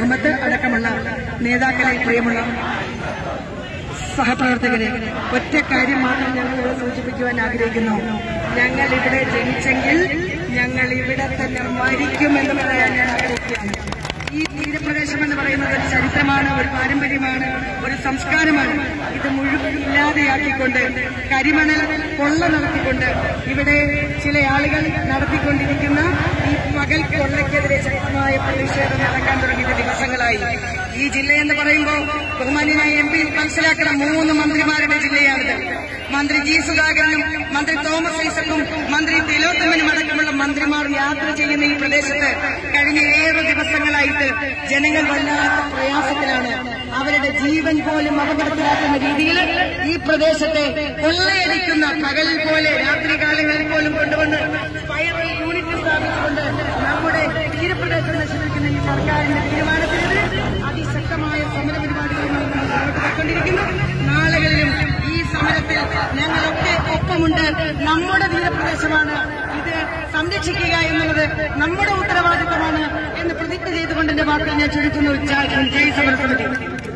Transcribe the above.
മുഹമ്മദ് അടക്കമുള്ള നേതാക്കളെ പ്രിയമുള്ള സഹപ്രവർത്തകരെ ഒറ്റ കാര്യം മാത്രം ഞങ്ങൾ ഇവിടെ സൂചിപ്പിക്കുവാൻ ആഗ്രഹിക്കുന്നു ഞങ്ങൾ ഇവിടെ ജനിച്ചെങ്കിൽ ഞങ്ങൾ ഇവിടെ തന്നെ മരിക്കുമെന്ന് പറയാൻ ഞാൻ ആഗ്രഹിക്കുകയാണ് ഈ തീരപ്രദേശം എന്ന് പറയുന്നത് ഒരു ചരിത്രമാണ് ഒരു പാരമ്പര്യമാണ് ഒരു സംസ്കാരമാണ് ഇത് മുഴുവൻ ഇല്ലാതെയാക്കിക്കൊണ്ട് കരിമണൽ കൊള്ള നടത്തിക്കൊണ്ട് ഇവിടെ ചില ആളുകൾ നടത്തിക്കൊണ്ടിരിക്കുന്ന ഈ പകൽ കൊള്ളയ്ക്കെതിരെ ശക്തമായ പ്രതിഷേധം നടക്കാൻ തുടങ്ങിയ ദിവസങ്ങളായി ഈ ജില്ല എന്ന് പറയുമ്പോൾ ബഹുമാന്യനായ എം പി മനസ്സിലാക്കുന്ന മൂന്ന് മന്ത്രിമാരുടെ ജില്ലയാണിത് മന്ത്രി ജി സുധാകരനും മന്ത്രി തോമസ് ഐസക്കും മന്ത്രി തിലോത്തമനും അടക്കമുള്ള മന്ത്രിമാർ യാത്ര ചെയ്യുന്ന ഈ പ്രദേശത്ത് കഴിഞ്ഞ ഏറെ ദിവസങ്ങളായിട്ട് ജനങ്ങൾ വല്ലാത്ത പ്രയാസത്തിലാണ് അവരുടെ ജീവൻ പോലും അപകടത്തിലാക്കുന്ന രീതിയിൽ ഈ പ്രദേശത്തെ കൊള്ളയടിക്കുന്ന പകൽ പോലെ രാത്രികാലങ്ങളിൽ പോലും കൊണ്ടുവന്ന് സ്പൈറൽ യൂണിറ്റ് സ്ഥാപിച്ചുകൊണ്ട് നമ്മുടെ തീരപ്രദേശം നശിപ്പിക്കുന്ന ഈ സർക്കാരിന്റെ തീരുമാനത്തിനെതിരെ അതിശക്തമായ സമര പരിപാടികളുമായി നമ്മൾ മുന്നോട്ട് പോയിക്കൊണ്ടിരിക്കുന്നു നാളുകളിലും ഈ സമരത്തിൽ ഞങ്ങളൊക്കെ ഒപ്പമുണ്ട് നമ്മുടെ തീരപ്രദേശമാണ് ഇത് സംരക്ഷിക്കുക എന്നുള്ളത് നമ്മുടെ ഉത്തരവാദിത്തമാണ് എന്ന് പ്രതിജ്ഞ ചെയ്തുകൊണ്ട് എന്റെ വാക്കുകൾ ഞാൻ ചുരുക്കുന്നു ജയ് ഹിന്ദ്, ജയ് സമരസമിതി